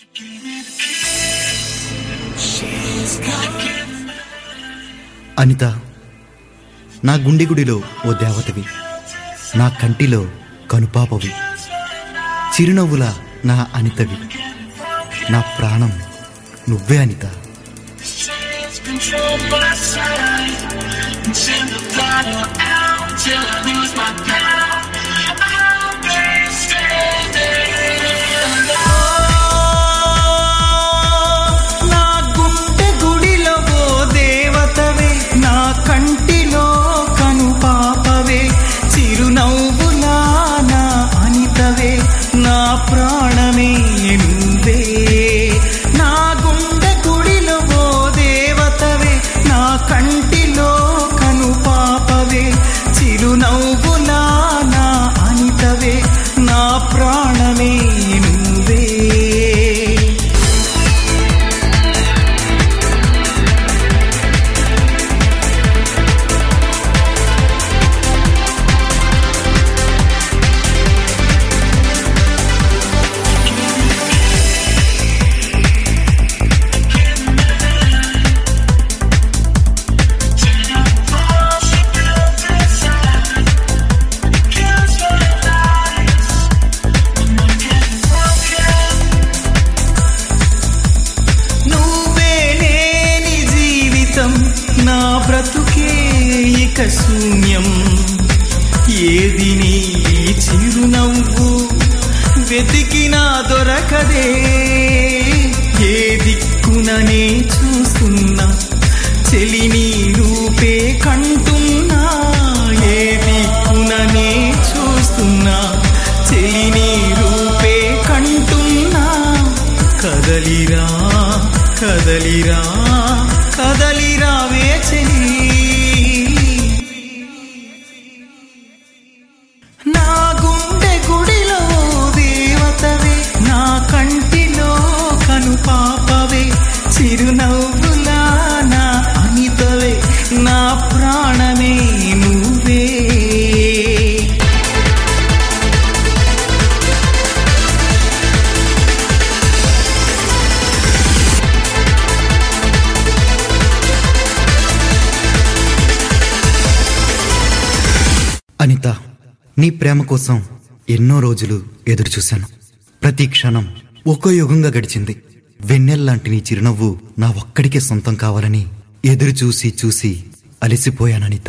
అనిత నా గుండె గుడిలో ఓ దేవతవి నా కంటిలో కనుపాపవి చిరునవ్వుల నా అనితవి నా ప్రాణం నువ్వే Anitha control my side and send the fire out till I lose my power. I'll be standing నా గుండె గుడిలో ఓ దేవతవే నా కంటిలో కను పాపవే చిరునవ్వులా నా అనితవే నా ప్రాణమే నువ్వే నా గుండె గుడిలో ఓ దేవతవే నా కంటిలో కను పాపవే చిరునవ్వులా నా అనితవే నా ప్రాణమే నువ్వే నువ్వే లేని జీవితం నా బ్రతుకే ఇక శూన్యం ఏది నీ చిరునవ్వు వెతికినా దొరకదే ఏ దిక్కుననే చూస్తున్నా చెలి నీ రూపే కంటున్నా ఏ దిక్కుననే చూస్తున్నా చెలి నీ రూపే కంటున్నా కదలిరా కదలిరా కదలిరా వేచని నా గుండె గుడిలో దేవతవే నా కంటిలో కను పాపవే చిరునవ్వులా నా అనితవే నా ప్రాణమే నువ్వే అనిత నీ ప్రేమ కోసం ఎన్నో రోజులు ఎదురు చూశాను ప్రతి క్షణం ఒక్కో యుగంగా గడిచింది వెన్నెల్లాంటి నీ చిరునవ్వు నా ఒక్కడికే సొంతం కావాలని ఎదురు చూసి చూసి అలసిపోయాను అనిత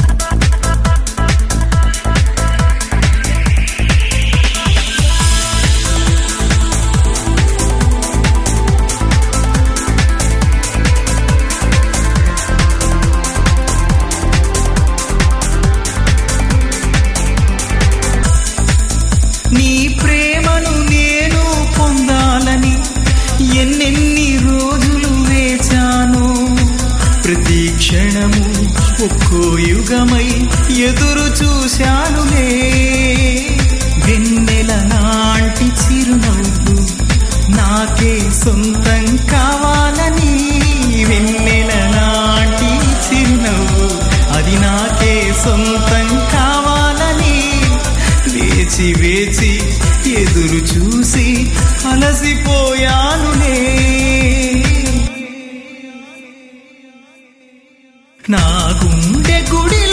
నీ ప్రేమను నేను పొందాలని ఎన్నెన్ని రోజులు వేచాను ప్రతి క్షణము ఒక్కో యుగమై ఎదురు చూశానులే వెన్నెల నాంటి చిరునవ్వు నాకే సొంతం కావాలని వెన్నెల నాంటి చిరునవ్వు అది నాకే సొంతం కావాలని వేచి వేచి ఎదురు చూసి అలసిపోయానులే నా గుండె గుడిలో